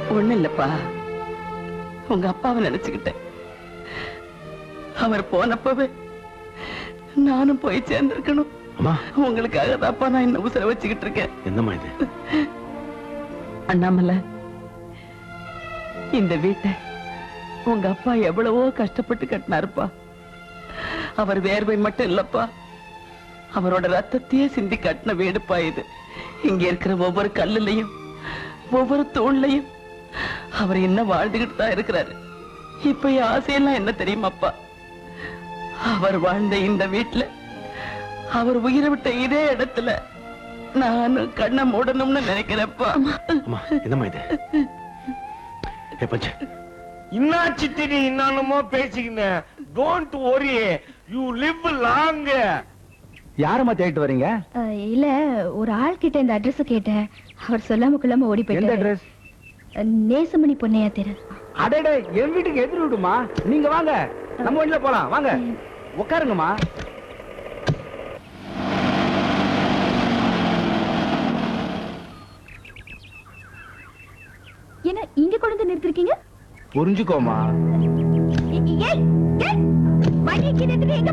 ஒண்ணு இல்லப்பா உங்க அப்பாவை நினைச்சுக்கிட்டேன் அவர் போனப்பவே நானும் போய் சேர்ந்திருக்கணும் அம்மா உங்களுக்காக தான்ப்பா நான் இந்த உசுர வச்சுக்கிட்டு இருக்கேன் என்னம்மா இது அண்ணாமலை இந்த வீட்டை உங்க அப்பா எவ்வளவோ கஷ்டப்பட்டு கட்டினாருப்பா அவர் வேர்வை மட்டும் இல்லப்பா அவரோட ரத்தத்தையே சிந்தி கட்டின வீடுப்பா இது இங்க இருக்கிற ஒவ்வொரு கல்லுலயும் ஒவ்வொரு தூண்லையும் அவர் இன்னும் வாழ்ந்துகிட்டு தான் இருக்கிறாரு இப்ப என் ஆசையெல்லாம் என்ன தெரியுமாப்பா அவர் வாழ்ந்த இந்த வீட்டுல அவர் உயிரை விட்ட இதே இடத்துல நானும் கண்ணை மூடணும்னு நினைக்கிறேன்ப்பா அம்மா என்னம்மா இது ஏ பஞ்சு இன்னா சித்திரி இன்னாலுமோ பேசிக்கினேன் don't worry you live long யாரம்மா தேடிட்டு வரீங்க அஹ், இல்ல ஒரு ஆள் கிட்ட இந்த அட்ரஸ் கேட்டேன் அவர் சொல்லாம கொள்ளாம ஓடி எந்த போயிட்டாரு அட்ரஸ் அஹ், நேசமணி பொன்னையா தெரு அடடே என் வீட்டுக்கு எதிர் விடுமா நீங்க வாங்க நம்ம வண்டியில போலாம் வாங்க உட்காருங்கம்மா என்ன இங்க கொண்டு வந்து நிறுத்திருக்கீங்க புரிஞ்சுக்கோமா ஏய், ஏய், ஏய், வண்டியை கீழே எடுத்துட்டு எங்க